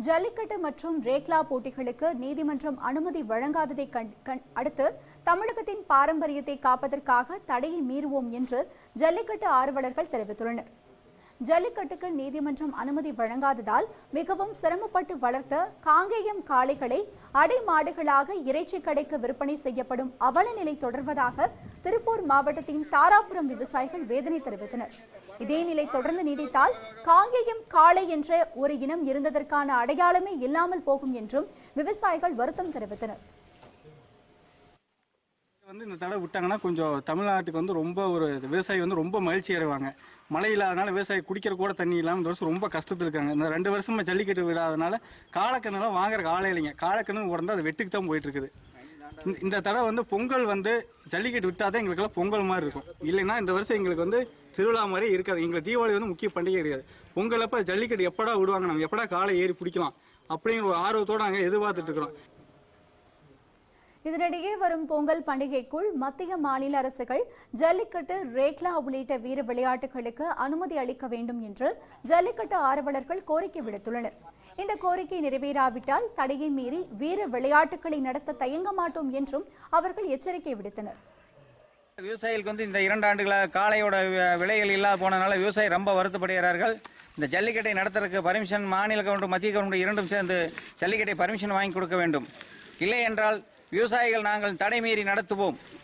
ஜல்லிக்கட்டு மற்றும் ரேக்லா போட்டிகளுக்கு நீதிமன்றம் அனுமதி வழங்காததை கண்- கண்- அடுத்து தமிழகத்தின் பாரம்பரியத்தை காப்பதற்காக தடையை மீறுவோம் என்று ஜல்லிக்கட்டு ஆர்வலர்கள் தெரிவித்துள்ளனர் ஜல்லிக்கட்டுக்கு நீதிமன்றம் அனுமதி வழங்காததால் மிகவும் சிரமப்பட்டு வளர்த்த காங்கேயம் காளைகளை அடை மாடுகளாக இறைச்சி கடைக்கு விற்பனை செய்யப்படும் அவல நிலை தொடர்வதாக திருப்பூர் மாவட்டத்தின் தாராபுரம் விவசாயிகள் வேதனை தெரிவித்தனர் இதே நிலை தொடர்ந்து நீடித்தால் காங்கேயம் காளை என்ற ஒரு இனம் இருந்ததற்கான அடையாளமே இல்லாமல் போகும் என்றும் விவசாயிகள் வருத்தம் தெரிவித்தனர் வந்து இந்த தடவை விட்டாங்கன்னா கொஞ்சம் தமிழ்நாட்டுக்கு வந்து ரொம்ப ஒரு விவசாயி வந்து ரொம்ப மகிழ்ச்சி அடைவாங்க மழை இல்லாதனால விவசாயி குடிக்கிற கூட தண்ணி இல்லாமல் இந்த வருஷம் ரொம்ப கஷ்டத்தில் இருக்காங்க இந்த ரெண்டு வருஷமா ஜல்லிக்கட்டு விடாதனால காலக்கண்ணுலாம் வாங்குற காலை இல்லைங்க காலக்கண்ணு உடனே அது வெட்டுக்கு தான் போயிட்டு இருக்குது இந்த- இந்த தடவை வந்து பொங்கல் வந்து ஜல்லிக்கட்டு விட்டாதான் எங்களுக்கெல்லாம் பொங்கல் மாதிரி இருக்கும் இல்லைன்னா இந்த வருஷம் எங்களுக்கு வந்து திருவிழா மாதிரி இருக்காது எங்களுக்கு தீபாவளி வந்து முக்கிய பண்டிகை கிடையாது பொங்கல் அப்ப ஜல்லிக்கட்டு எப்படா விடுவாங்க நம்ம எப்படா காலை ஏறி பிடிக்கலாம் அப்படிங்கிற ஒரு ஆர்வத்தோடு நாங்கள் எதிர்பார்த்துட்டு இருக்கிறோம் இதனிடையே வரும் பொங்கல் பண்டிகைக்குள் மத்திய மாநில அரசுகள் ஜல்லிக்கட்டு ரேக்லா உள்ளிட்ட வீர விளையாட்டுகளுக்கு அனுமதி அளிக்க வேண்டும் என்று ஜல்லிக்கட்டு ஆர்வலர்கள் கோரிக்கை விடுத்துள்ளனர் இந்த கோரிக்கை நிறைவேறாவிட்டால் தடையை மீறி வீர விளையாட்டுகளை நடத்த தயங்க மாட்டோம் என்றும் அவர்கள் எச்சரிக்கை விடுத்தனர் விவசாயிகளுக்கு வந்து இந்த இரண்டு ஆண்டுகளாக காளையோட வி- விலைகள் இல்லாத போனதுனால விவசாயி ரொம்ப வருத்தப்படுகிறார்கள் இந்த ஜல்லிக்கட்டை நடத்துறதுக்கு பர்மிஷன் மாநில கவர்மெண்ட் மத்திய கவர்மெண்ட் இரண்டும் சேர்ந்து ஜல்லிக்கட்டை பர்மிஷன் வாங்கி கொடுக்க வேண்டும் இல்லை என்றால் விவசாயிகள் நாங்கள் தடை மீறி நடத்துவோம்